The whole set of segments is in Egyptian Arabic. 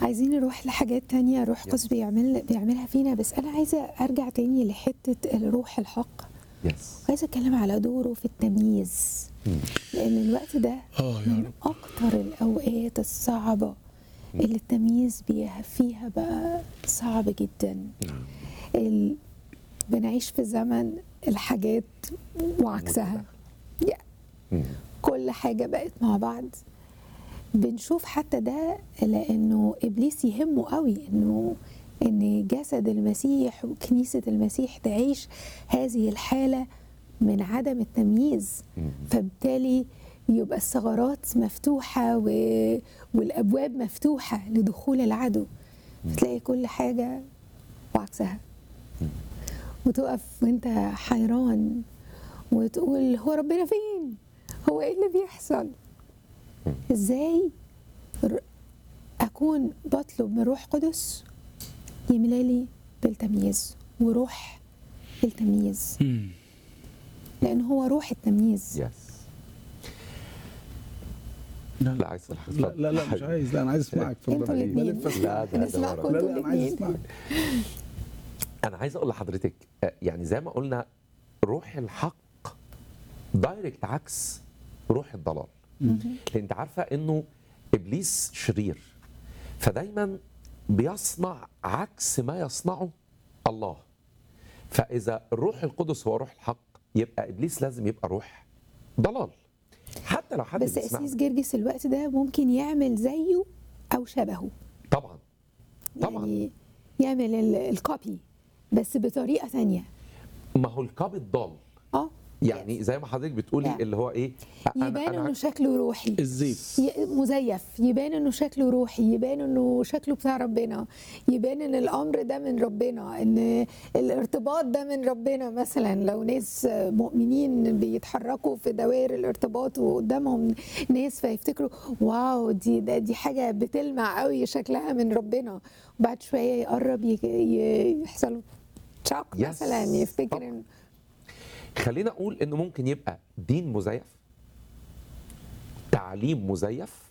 عايزين نروح لحاجات تانية روح قدس بيعمل بيعملها فينا بس انا عايزه ارجع تاني لحته الروح الحق يس عايزه اتكلم على دوره في التمييز لان الوقت ده آه يا من رب. اكتر الاوقات الصعبه اللي التمييز بيها فيها بقى صعب جدا ال... بنعيش في زمن الحاجات وعكسها يا. كل حاجه بقت مع بعض بنشوف حتى ده لانه ابليس يهمه قوي انه ان جسد المسيح وكنيسه المسيح تعيش هذه الحاله من عدم التمييز فبالتالي يبقى الثغرات مفتوحه و... والابواب مفتوحه لدخول العدو فتلاقي كل حاجه وعكسها وتقف وانت حيران وتقول هو ربنا فين هو ايه اللي بيحصل ازاي ر- اكون بطلب من روح قدس يملالي بالتمييز وروح التمييز مم. لان هو روح التمييز يس لا لا عايز صح لا لا, لا مش عايز لا انا عايز اسمعك انتوا اتفضل الاثنين بلف أسمعك. لا، ده- ده هنسمعكم ورا. لا انتوا لا انا عايز الاثنين اسمعك انا عايز اقول لحضرتك آه، يعني زي ما قلنا روح الحق دايركت عكس روح الضلال لان انت عارفه انه ابليس شرير فدايما بيصنع عكس ما يصنعه الله فاذا الروح القدس هو روح الحق يبقى ابليس لازم يبقى روح ضلال حتى لو حد بس بيسمعنا. اسيس جرجس الوقت ده ممكن يعمل زيه او شبهه طبعا طبعا يعني يعمل ال- الكوبي بس بطريقه ثانيه ما هو القابض ضال اه يعني زي ما حضرتك بتقولي Yeah. اللي هو ايه يبان انه شكله روحي الزيف ي- مزيف يبان انه شكله روحي يبان انه شكله بتاع ربنا يبان ان الامر ده من ربنا ان الارتباط ده من ربنا مثلا لو ناس مؤمنين بيتحركوا في دوائر الارتباط وقدامهم ناس فيفتكروا واو دي ده دي حاجه بتلمع قوي شكلها من ربنا وبعد شويه يقرب ي- ي- يحصل له تشاك Yes. مثلا يفتكر طبعا. انه خلينا اقول انه ممكن يبقى دين مزيف تعليم مزيف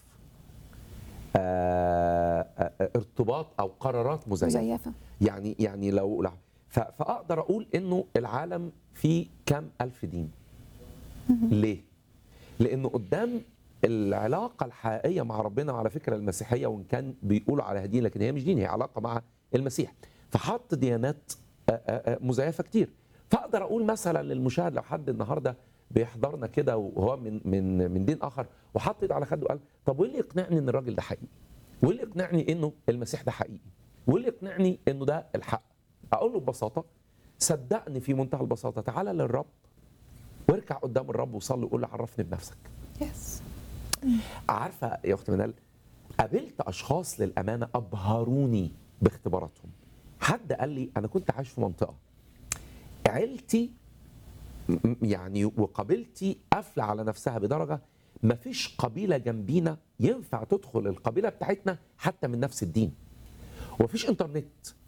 آه، آه، آه، ارتباط او قرارات مزيفه مزيفه يعني يعني لو لو- ف- فاقدر اقول انه العالم فيه كم الف دين ليه لانه قدام العلاقه الحقيقيه مع ربنا على فكره المسيحيه وان كان بيقولوا عليها دين لكن هي مش دين هي علاقه مع المسيح فحط ديانات آه، آه، آه، مزيفه كتير فاقدر اقول مثلا للمشاهد لو حد النهارده بيحضرنا كده وهو من من من دين اخر وحط ايده على خده وقال طب وايه اللي يقنعني ان الراجل ده حقيقي؟ وايه اللي يقنعني انه المسيح ده حقيقي؟ وايه اللي يقنعني انه ده الحق؟ اقول له ببساطه صدقني في منتهى البساطه تعالى للرب واركع قدام الرب وصلي وقول له عرفني بنفسك. يس عارفه يا اخت منال قابلت اشخاص للامانه ابهروني باختباراتهم حد قال لي انا كنت عايش في منطقه عيلتي م- يعني وقبيلتي قافله على نفسها بدرجه ما فيش قبيله جنبينا ينفع تدخل القبيله بتاعتنا حتى من نفس الدين ومفيش انترنت